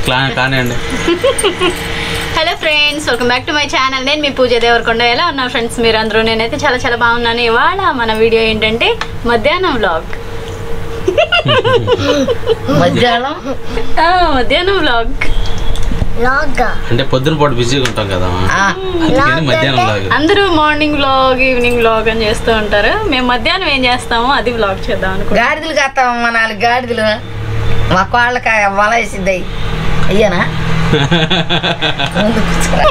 క్లా కానివ్వండి hello friends welcome back to my channel నేను మీ పూజ దేవరకొండ ఎలా ఉన్నా ఫ్రెండ్స్ మీరు అందరూ నేనైతే చాలా చాలా బాగున్నాను ఇవాళ మన వీడియో ఏంటంటే మధ్యాహ్నం వ్లాగ్ మధ్యాహ్నం మధ్యాహ్నం వ్లాగ్ లాగా అంటే పొద్దున పూట బిజీగా ఉంటాం కదా ఆ, అందుకని మధ్యాహ్నం లాగా అందరూ మార్నింగ్ వ్లాగ్ ఈవినింగ్ వ్లాగ్ అని చేస్తూ ఉంటారు మేము మధ్యాహ్నం ఏం చేస్తామో అది వ్లాగ్ చేద్దాం అనుకుంటున్నాం గాడిదలు కాస్తామమ్మా నాలుగు గాడిదలు మా కోళ్ళకి వల వేసింది అయ్యానా ముందు కూర్చోరా.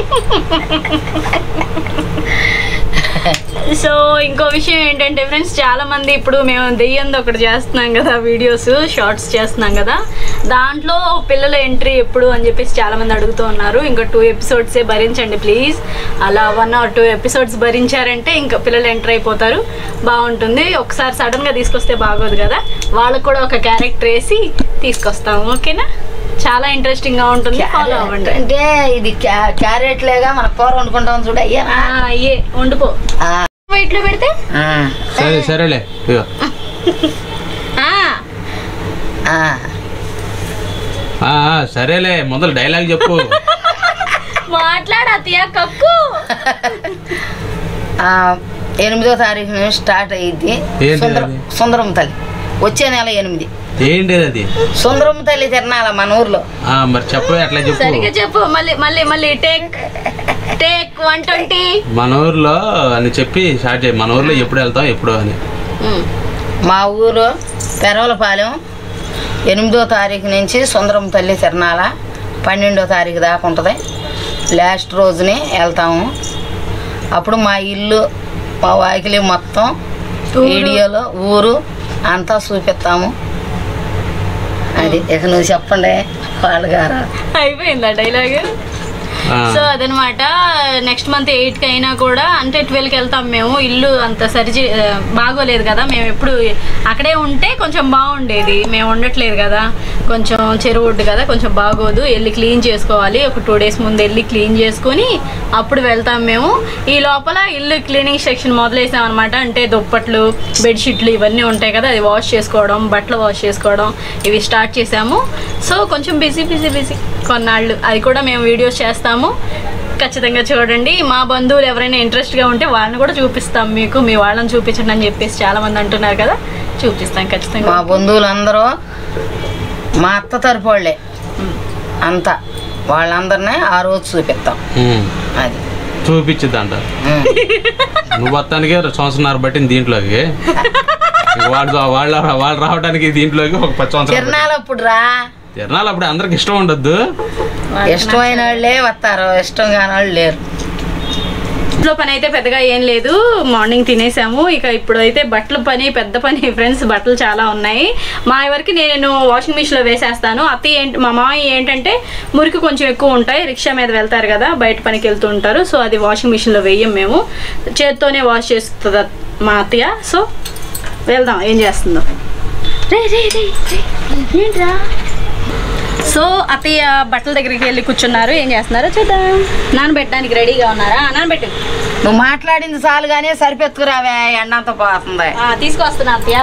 సో ఇంకో విషయం ఏంటంటే ఫ్రెండ్స్ చాలా మంది ఇప్పుడు మేము దెయ్యంది ఒకటి చేస్తున్నాం కదా వీడియోస్ షార్ట్స్ చేస్తున్నాం కదా దాంట్లో పిల్లల ఎంట్రీ ఎప్పుడు అని చెప్పేసి చాలా మంది అడుగుతూ ఉన్నారు ఇంకా టూ ఎపిసోడ్సే భరించండి ప్లీజ్ అలా వన్ ఆర్ టూ ఎపిసోడ్స్ భరించారంటే ఇంకా పిల్లలు ఎంటర్ అయిపోతారు బాగుంటుంది ఒకసారి సడన్ గా తీసుకొస్తే బాగోదు కదా వాళ్ళకు కూడా ఒక క్యారెక్టర్ వేసి తీసుకొస్తాము ఓకేనా చాలా ఇంట్రెస్టింగ్ గా ఉంటుంది ఫాలో అవ్వండి అంటే ఇది క్యా- క్యారెట్ లేగా మన కూర వండుకుంటాం చూడు అయ్యానా ఆ, అయ్యే వండుకో ఆ, వెయిట్ లో పెడితే ఆ, సరే సరేలే ఇగో ఆ, ఆ. ఆ, ఆ, సరేలే మొదలు డైలాగ్ చెప్పు మాట్లాడు అత్తయ్య కక్కు ఆ, ఎనిమిదో తారీఖు నుంచి స్టార్ట్ అయ్యిద్ది ఏంటిది సుందరం అది? సుందరం తల్లి వచ్చే నెల ఎనిమిది ఏంటి అది సుందరం తల్లి తిరణాల మన ఊర్లో ఆ, మరి చెప్పు ఎట్లా చెప్పు సరిగ్గా చెప్పు మళ్ళీ మళ్ళీ మళ్ళీ టేక్ టేక్ వన్ ట్వంటీ మన ఊర్లో అని చెప్పి స్టార్ట్ చేయి మన ఊర్లో ఎప్పుడు వెళ్తాం ఎప్పుడు అని మా ఊరు పెరవలపాలెం ఎనిమిదో తారీఖు నుంచి సుందరం తల్లి తిరణాల పన్నెండో తారీఖు దాకా ఉంటుంది లాస్ట్ రోజుని వెళ్తాము అప్పుడు మా ఇల్లు మా వాకిలి మొత్తం ఊరు. వీడియోలో ఊరు అంతా చూపిస్తాము అది ఇక నువ్వు చెప్పండి వాళ్ళు గారు అయిపోయిందా డైలాగ్ ఆ, సో అదనమాట నెక్స్ట్ మంత్ ఎయిట్ కి అయినా కూడా అంటే ట్వెల్వ్ కి వెళ్తాం మేము ఇల్లు అంత సరిచి ఆ, బాగోలేదు కదా మేము ఎప్పుడు అక్కడే ఉంటే కొంచెం బాగుండేది మేము ఉండట్లేదు కదా కొంచెం చెరువు ఒడ్డు కదా కొంచెం బాగోదు వెళ్ళి క్లీన్ చేసుకోవాలి ఒక టూ డేస్ ముందు వెళ్ళి క్లీన్ చేసుకొని అప్పుడు వెళ్తాం మేము ఈ లోపల ఇల్లు క్లీనింగ్ సెక్షన్ మొదలేసాం అనమాట అంటే దుప్పట్లు బెడ్షీట్లు ఇవన్నీ ఉంటాయి కదా అది వాష్ చేసుకోవడం బట్టలు వాష్ చేసుకోవడం ఇవి స్టార్ట్ చేసాము సో కొంచెం బిజీ బిజీ బిజీ కొన్నాళ్ళు అది కూడా మేము వీడియోస్ చేస్తాము ఖచ్చితంగా చూడండి మా బంధువులు ఎవరైనా ఇంట్రెస్ట్గా ఉంటే వాళ్ళని కూడా చూపిస్తాం మీకు మీ వాళ్ళని చూపించండి అని చెప్పేసి చాలా మంది అంటున్నారు కదా చూపిస్తాం ఖచ్చితంగా మా బంధువులందరూ మా అత్త తరపు వాళ్ళే అంతా వాళ్ళందరినీ ఆ రోజు చూపిస్తాం ఉమ్, అది చూపించిద్దంట ఉమ్. నువ్వు మొత్తానికి సంవత్సరంన్నర పట్టింది దీంట్లోకి ఇక వాళ్ళు వాళ్ళు వాళ్ళు రావడానికి దీంట్లోకి ఒక పది సంవత్సరాలు తిరణాలు అప్పుడు రా తిరణాలు అప్పుడు అందరికి ఇష్టం ఉండొద్దు ఇష్టమైన వాళ్ళే వస్తారు ఇష్టం కాని వాళ్ళు లేరు ఇంట్లో పని అయితే పెద్దగా ఏం లేదు మార్నింగ్ తినేసాము ఇక ఇప్పుడు అయితే బట్టల పని పెద్ద పని ఫ్రెండ్స్ బట్టలు చాలా ఉన్నాయి మా వరకు నేను వాషింగ్ మిషన్లో వేసేస్తాను అత్తయ్య ఏంటి మా మామయ్య ఏంటంటే మురికి కొంచెం ఎక్కువ ఉంటాయి రిక్షా మీద వెళ్తారు కదా బయట పనికి వెళ్తూ ఉంటారు సో అది వాషింగ్ మిషన్లో వేయం మేము చేత్తోనే వాష్ చేస్తుంది మా అత్తయ్య సో వెళ్దాం ఏం చేస్తుందో రే రే రే రే. ఏంట్రా సో అత్తయ్య బట్టల దగ్గరికి వెళ్ళి కూర్చున్నారు ఏం చేస్తున్నారో చూద్దాం నానబెట్టడానికి రెడీగా ఉన్నారా ఆ, నానబెట్టు నువ్వు మాట్లాడింది చాలు కానీ సరిపెత్తుకురావే ఎండంతా పోతుంది ఆ, తీసుకొస్తున్నా అత్తయ్య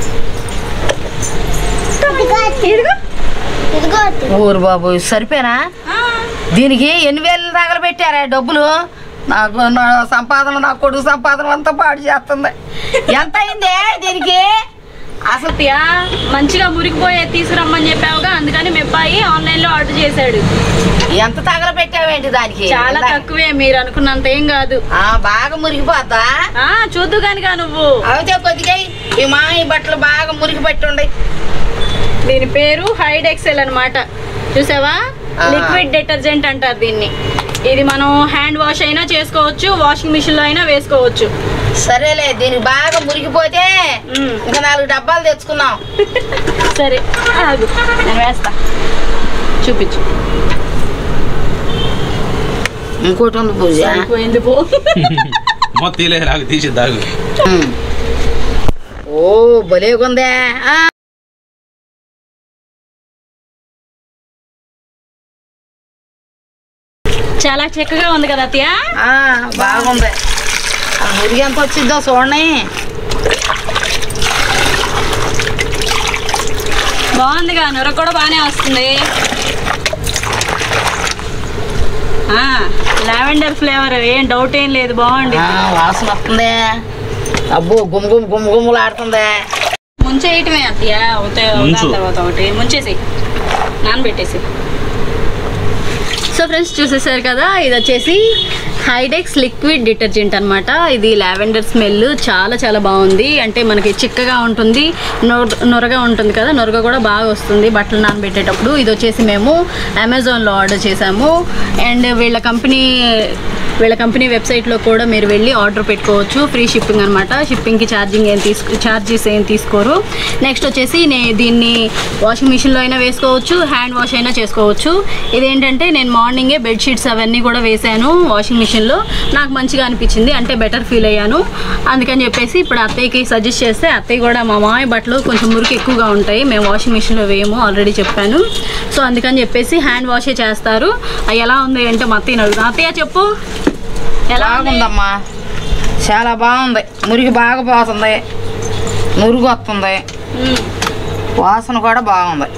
ఇదిగో. ఇదిగో ఊరు బాబు సరిపోయినా ఆ, దీనికి ఎన్ని వేలు తగలబెట్టారా డబ్బులు నాకు నా సంపాదన నా కొడుకు సంపాదన అంతా పాడు చేస్తుంది ఎంత అయింది దీనికి అసలు అత్తయ్య మంచిగా మురికిపోయే తీసుకురమ్మని చెప్పావుగా అందుకని మీ అబ్బాయి ఆన్లైన్ లో ఆర్డర్ చేశాడు ఎంత తగలబెట్టావేంటి దానికి చాలా తక్కువే మీరు అనుకున్నంత ఏం కాదు ఆ, బాగా మురిగిపోద్దా ఆ చూద్దు కానిగా నువ్వు అయితే కొద్దిగా ఈ మా ఈ బట్టలు బాగా మురికి పట్టి ఉండయి దీని పేరు హైడ్ ఎక్సెల్ అన్నమాట చూసావా ఆ. లిక్విడ్ డిటర్జెంట్ అంటారు దీన్ని ఇది మనం హ్యాండ్ వాష్ అయినా చేసుకోవచ్చు వాషింగ్ మిషన్ లో అయినా వేసుకోవచ్చు సరేలే దీనికి బాగా మురిగిపోతే మ్మ్. ఇంకా నాలుగు డబ్బాలు తెచ్చుకుందాం సరే ఆగు నేను వేస్తా చూపించు ఇంకోటి ఉంది పూజ సరిపోయింది పో మొత్తం తీలే నాకు తీసి దాగు మ్మ్. ఓ భలేగుందే ఆ. చాలా చక్కగా ఉంది కదా అత్తయ్య ఆ, బాగుంది ఆ మురిగి ఎంత వచ్చిద్దో చూడండి బాగుందిగా నొర కూడా బాగానే వస్తుంది లావెండర్ ఫ్లేవర్ ఏం డౌట్ ఏం లేదు బాగుంది ఆ, వాసన వస్తుంది అబ్బో గుమ్ గుమ్ గుమ్ గుమ్ములు ఆడుతుంది ముంచేయటమే అత్తయ్య అవుతాయి ముంచు. తర్వాత ఒకటి ముంచేసి నానబెట్టేసి సో ఫ్రెండ్స్ చూసేసారు కదా ఇది వచ్చేసి హైడెక్స్ లిక్విడ్ డిటర్జెంట్ అన్నమాట ఇది లావెండర్ స్మెల్ చాలా చాలా బాగుంది అంటే మనకి చిక్కగా ఉంటుంది నొర- నొరగా ఉంటుంది కదా నొరగ కూడా బాగా వస్తుంది బట్టలు నానబెట్టేటప్పుడు ఇది వచ్చేసి మేము అమెజాన్లో ఆర్డర్ చేసాము అండ్ వీళ్ళ కంపెనీ వీళ్ళ కంపెనీ వెబ్సైట్లో కూడా మీరు వెళ్ళి ఆర్డర్ పెట్టుకోవచ్చు ఫ్రీ షిప్పింగ్ అనమాట షిప్పింగ్కి ఛార్జింగ్ ఏం తీసుకు ఛార్జెస్ ఏం తీసుకోరు నెక్స్ట్ వచ్చేసి నే దీన్ని వాషింగ్ మిషన్లో అయినా వేసుకోవచ్చు హ్యాండ్ వాష్ అయినా చేసుకోవచ్చు ఇదేంటంటే నేను మార్నింగే బెడ్షీట్స్ అవన్నీ కూడా వేసాను వాషింగ్ మిషన్లో నాకు మంచిగా అనిపించింది అంటే బెటర్ ఫీల్ అయ్యాను అందుకని చెప్పేసి ఇప్పుడు అత్తయ్యకి సజెస్ట్ చేస్తే అత్తయ్య కూడా మా మామయ్య బట్టలు కొంచెం మురికి ఎక్కువగా ఉంటాయి మేము వాషింగ్ మిషన్లో వేయము ఆల్రెడీ చెప్పాను సో అందుకని చెప్పేసి హ్యాండ్ వాషే చేస్తారు అవి ఎలా ఉంది అంటే మా అత్తయ్య అడుగుతాను అత్తయ్య చెప్పు ఎలా ఉంది బాగుందమ్మా చాలా బాగుంది మురికి బాగా పోతుంది నురుగు వస్తుంది మ్మ్. వాసన కూడా బాగుంది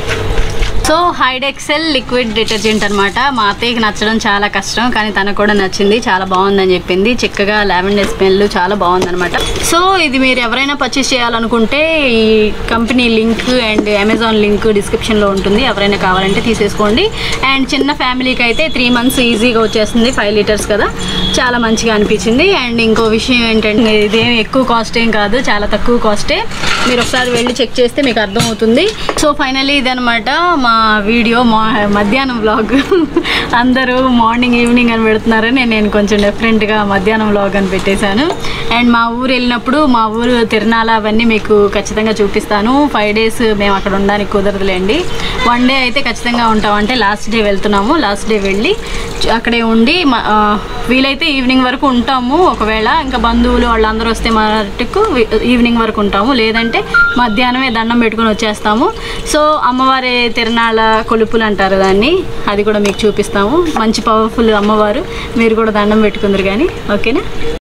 సో హైడెక్సెల్ లిక్విడ్ డిటర్జెంట్ అనమాట మా అత్తయ్యకి నచ్చడం చాలా కష్టం కానీ తనకు కూడా నచ్చింది చాలా బాగుందని చెప్పింది చిక్కగా లావెండర్ స్మెల్ చాలా బాగుందన్నమాట సో ఇది మీరు ఎవరైనా పర్చేస్ చేయాలనుకుంటే ఈ company link and Amazon link డిస్క్రిప్షన్లో ఉంటుంది ఎవరైనా కావాలంటే తీసేసుకోండి అండ్ చిన్న ఫ్యామిలీకి అయితే త్రీ మంత్స్ ఈజీగా వచ్చేస్తుంది ఫైవ్ లీటర్స్ కదా చాలా మంచిగా అనిపించింది అండ్ ఇంకో విషయం ఏంటంటే ఇదేం ఎక్కువ కాస్ట్ ఏం కాదు చాలా తక్కువ కాస్టే మీరు ఒకసారి వెళ్ళి చెక్ చేస్తే మీకు అర్థమవుతుంది సో ఫైనల్లీ ఇదనమాట మా వీడియో మా మధ్యాహ్నం వ్లాగ్ అందరూ మార్నింగ్ ఈవినింగ్ అని పెడుతున్నారని నేను కొంచెం డిఫరెంట్గా మధ్యాహ్నం వ్లాగ్ అని పెట్టేశాను అండ్ మా ఊరు వెళ్ళినప్పుడు మా ఊరు తిరణాల అవన్నీ మీకు ఖచ్చితంగా చూపిస్తాను ఫైవ్ డేస్ మేము అక్కడ ఉండడానికి కుదరదులేండి వన్ డే అయితే ఖచ్చితంగా ఉంటాం అంటే లాస్ట్ డే వెళ్తున్నాము లాస్ట్ డే వెళ్ళి చ- అక్కడే ఉండి మ- ఆ, వీలైతే ఈవినింగ్ వరకు ఉంటాము ఒకవేళ ఇంకా బంధువులు వాళ్ళందరూ వస్తే మటుకు వి- ఈవినింగ్ వరకు ఉంటాము లేదంటే మధ్యాహ్నమే దండం పెట్టుకొని వచ్చేస్తాము సో అమ్మవారి తిరణాల కొలుపులు అంటారు దాన్ని అది కూడా మీకు చూపిస్తాము మంచి పవర్ఫుల్ అమ్మవారు మీరు కూడా దండం పెట్టుకుందరు కానీ ఓకేనా